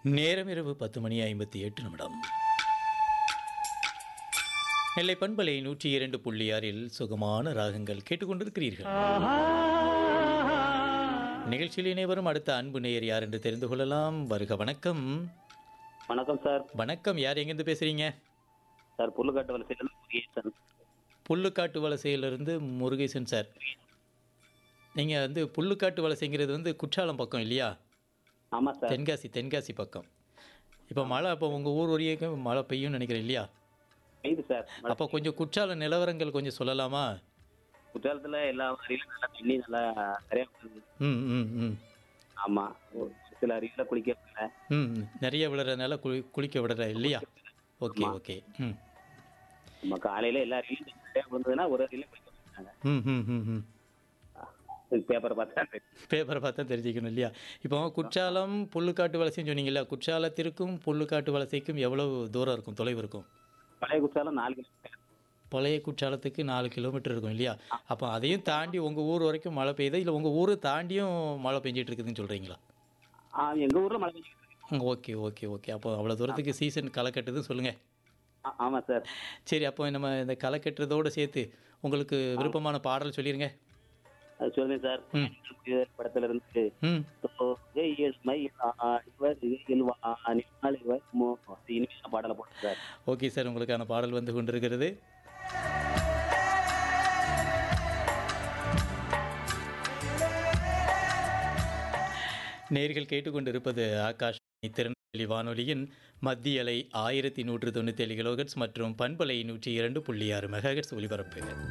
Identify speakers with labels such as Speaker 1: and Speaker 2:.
Speaker 1: நேரம் இரவு பத்து மணி ஐம்பத்தி எட்டு நிமிடம் நெல்லை பண்பலை நூற்றி இரண்டு புள்ளி ஆறில் சுகமான ராகங்கள் கேட்டுக்கொண்டிருக்கிறீர்கள் நிகழ்ச்சியில் இணைவரும் அடுத்த அன்பு நேயர் யார் என்று தெரிந்து கொள்ளலாம் வருக வணக்கம்
Speaker 2: வணக்கம் சார்
Speaker 1: வணக்கம் யார் எங்கேருந்து பேசுறீங்க
Speaker 2: சார் புல்லுக்காட்டு வலசையிலிருந்து முருகேசன்
Speaker 1: புல்லுக்காட்டு வலசையிலிருந்து முருகேசன் சார் நீங்கள் வந்து புல்லுக்காட்டு வலசைங்கிறது வந்து குற்றாலம் பக்கம் இல்லையா
Speaker 2: ஆமாம் சார்
Speaker 1: தென்காசி தென்காசி பக்கம் இப்போ மழை அப்போ உங்கள் ஊர் வரைக்கும் மழை பெய்யும்னு நினைக்கிறேன் இல்லையா
Speaker 2: பெய்யுது சார் மழை.
Speaker 1: அப்போ கொஞ்சம் குற்றால நிலவரங்கள் கொஞ்சம் சொல்லலாமா
Speaker 2: குற்றாலத்தில் எல்லா அருவியிலும் நல்லா தண்ணி நல்லா நிறையா வருது
Speaker 1: ம் ம் ம்
Speaker 2: ஆமாம் ஒரு சில அருவியில் குளிக்க முடியல
Speaker 1: ம் ம். நிறைய விழுறதுனால குளி குளிக்க விடுற இல்லையா ஓகே
Speaker 2: ஆமா.
Speaker 1: ஓகே ம்
Speaker 2: நம்ம காலையில் எல்லா அருவியும் தண்ணி நிறையா வந்ததுன்னா ஒரு அருவியில குளிக்க முடியாங்க
Speaker 1: ம் ம் ம் ம்
Speaker 2: பேப்பரை பார்த்தா தெரியும்.
Speaker 1: பேப்பரை பார்த்தா தெரிஞ்சுக்கணும் இல்லையா இப்போ குற்றாலம் புல்லுக்காட்டு வலசைன்னு சொன்னீங்கல்ல குற்றாலத்திற்கும் புல்லுக்காட்டு வலசைக்கும் எவ்வளவு தூரம் இருக்கும் தொலைவு இருக்கும்
Speaker 2: பழைய குற்றாலம் நாலு கிலோமீட்டர்
Speaker 1: பழைய குற்றாலத்துக்கு நாலு கிலோமீட்டர் இருக்கும் இல்லையா அப்போ அதையும் தாண்டி உங்கள் ஊர் வரைக்கும் மழை பெய்யுதா இல்லை உங்கள் ஊரை தாண்டியும் மழை பெஞ்சிட்டு இருக்குதுன்னு சொல்கிறீங்களா
Speaker 2: ஆ எங்கள் ஊரில் மழை பெஞ்சிட்டு இருக்கு
Speaker 1: ஓகே ஓகே ஓகே அப்போ அவ்வளோ தூரத்துக்கு சீசன் களை கட்டுதுன்னு சொல்லுங்கள்
Speaker 2: ஆ- ஆமாம் சார்
Speaker 1: சரி அப்போ நம்ம இந்த களை கட்டுறதோடு சேர்த்து உங்களுக்கு விருப்பமான பாடல் சொல்லிடுங்க
Speaker 2: அது சொல்லுங்க சார்
Speaker 1: ம்.
Speaker 2: புயல் படத்துல இருந்து
Speaker 1: ம்
Speaker 2: தோகையில் மயிலாடிவர் இயல்வானிவர் மோ இனிமையான பாடலை போட்டு சார்
Speaker 1: ஓகே சார் உங்களுக்கான பாடல் வந்து கொண்டிருக்கிறது நேர்கள் கேட்டுக்கொண்டிருப்பது ஆகாஷ் திருநெல்வேலி வானொலியின் மத்திய அலை ஆயிரத்தி நூற்று தொண்ணூற்றி ஏழு கிலோகட்ஸ் மற்றும் பண்பலை நூற்றி இரண்டு புள்ளி ஆறு மெகாஹெட்ஸ் ஒலிபரப்பு